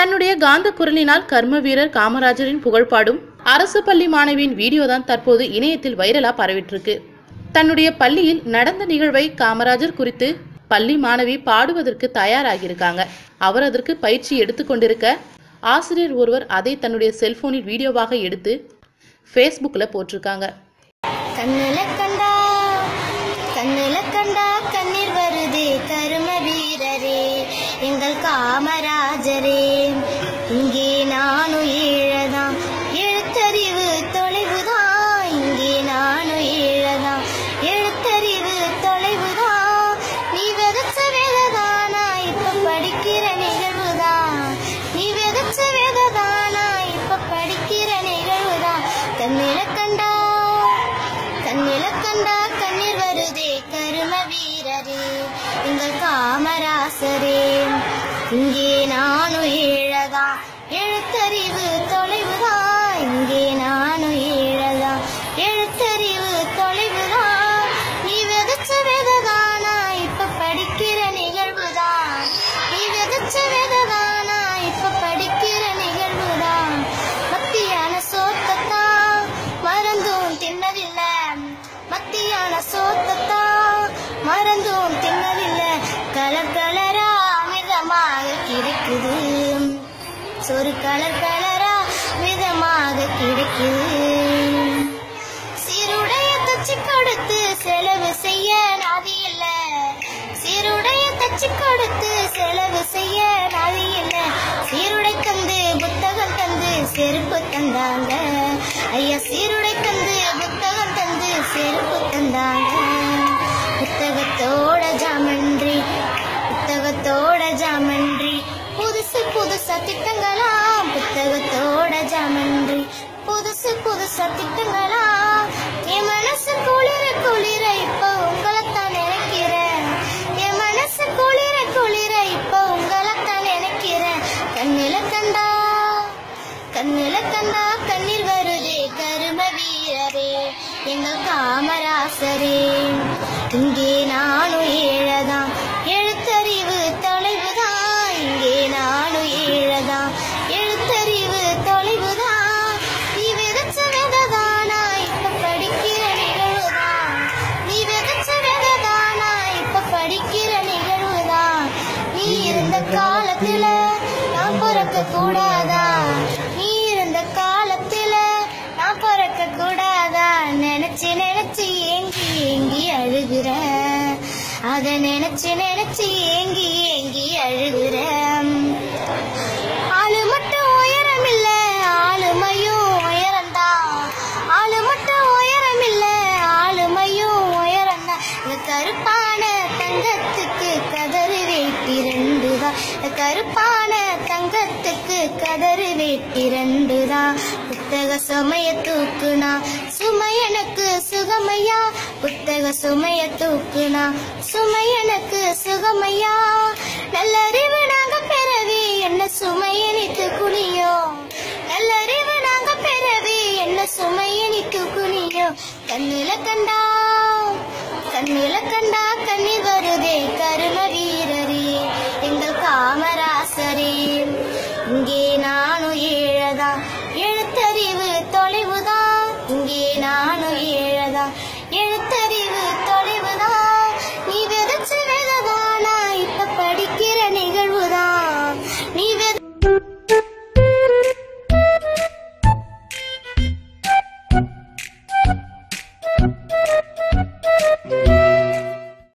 தன்னுடைய காந்த குரலினால் கர்ம வீரர் காமராஜரின் புகழ்பாடும் அரசு பள்ளி மாணவியின் வீடியோ தான் தற்போது இணையத்தில் வைரலா பரவிட்டு இருக்கு தன்னுடைய பள்ளியில் நடந்த நிகழ்வை காமராஜர் குறித்து பள்ளி மாணவி பாடுவதற்கு தயாராகியிருக்காங்க அவர் அதற்கு பயிற்சி எடுத்துக்கொண்டிருக்க ஆசிரியர் ஒருவர் அதை தன்னுடைய செல்போனில் வீடியோவாக எடுத்து ஃபேஸ்புக்கில் போட்டிருக்காங்க கண்ணுல கண்டா கண்ணுல கண்டா கண்ணீர் வருதே கரும வீரரே எங்கள் காமராஜரே இங்கே நானும் ஈழதான் எழுத்தறிவு தொலைவுதான் இங்கே நானும் ஈழதான் எழுத்தறிவு தொலைவுதான் நீ விதைச்ச வேததானா இப்ப படிக்கிற நிகழ்வுதான் நீ விதைச்ச வேததானா இப்ப படிக்கிற நிகழ்வுதான் கண்ணில கண்டா கண்ணில கண்டா கண்ணீர் வருதே கரும வீரரே எங்கள் காமராசரே இங்கே நானும் ஏழதா எழுத்தறிவு தொலைவுதான் இங்கே நானும் ஏழதா எழுத்தறிவு தொலைவுதான் நீ விதைச்ச வேததானா இப்ப படிக்கிற நிகழ்வுதான் நீ விதைச்ச வேததானா இப்ப படிக்கிற நிகழ்வுதான் மத்தியான சோத்தத்தான் மறந்தும் தின்னதில்லை மத்தியான சோத்தத்தான் மறந்தும் தின்னதில்லை கலர் கலரா மிதமாக கிடைக்குது சொரு கலர் கலரா மிதமாக கிடைக்குது சீருடைய தச்சு கொடுத்து செலவு செய்ய நாதி இல்ல சீருடைய தச்சு கொடுத்து செலவு செய்ய நாதி இல்ல சீருடை தந்து புத்தகம் தந்து செருப்பு தந்தாங்க ஐயா சீருடை தந்து புத்தகம் தந்து செருப்பு தந்தாங்க புத்தகத்தோட ஜாமன்றி புத்தகத்தோட ஜாமன்றி புதுசு புதுசா திட்டங்களாம் புத்தகத்தோட ஜாமன்றி புதுசு புதுசா திட்டங்களாம் என் மனசு குளிர குளிர இப்ப உங்களைத்தான் நினைக்கிறேன் என் மனசு குளிர குளிர இப்ப உங்களைத்தான் நினைக்கிறேன் கண்ணில கண்டா கண்ணில கண்டா கண்ணீர் வருதே கரும வீரரே எங்கள் காமராசரே இங்கே நானும் ஏழதான் எழுத்தறிவு தொலைவுதான் இங்கே நானும் ஏழதான் எழுத்தறிவு தொலைவுதான் நீ விதைச்ச விததானா இப்ப படிக்கிற நிகழ்வுதான் நீ விதைச்ச விததானா இப்ப படிக்கிற நிகழ்வுதான் நீ இருந்த காலத்துல நான் பிறக்க கூடாதா நீ இருந்த காலத்துல நான் பிறக்க கூடாதா நினைச்சு நினைச்சு ஏங்கி ஏங்கி அழுகுற அத நினைச்சு நினைச்சு ஏங்கி ஏங்கி அழுகுற ஆளு மட்டும் உயரம் இல்ல ஆளுமையும் உயரம்தா ஆளு மட்டும் உயரம் இல்ல ஆளுமையும் உயரம்தா இந்த கருப்பான தங்கத்துக்கு கதறு வேட்டி ரெண்டுதான் இந்த கருப்பான தங்கத்துக்கு கதறு வேட்டி ரெண்டுதான் புத்தக சுமைய தூக்குனா சுமை எனக்கு சுகமையா புத்தக சுமைய தூக்குனா சுமை எனக்கு சுகமையா நல்லறிவு நாங்க பெறவே என்ன சுமையனித்து குனியோ நல்லறிவு நாங்க பெறவே என்ன சுமையனித்து குனியோ கண்ணுல கண்டா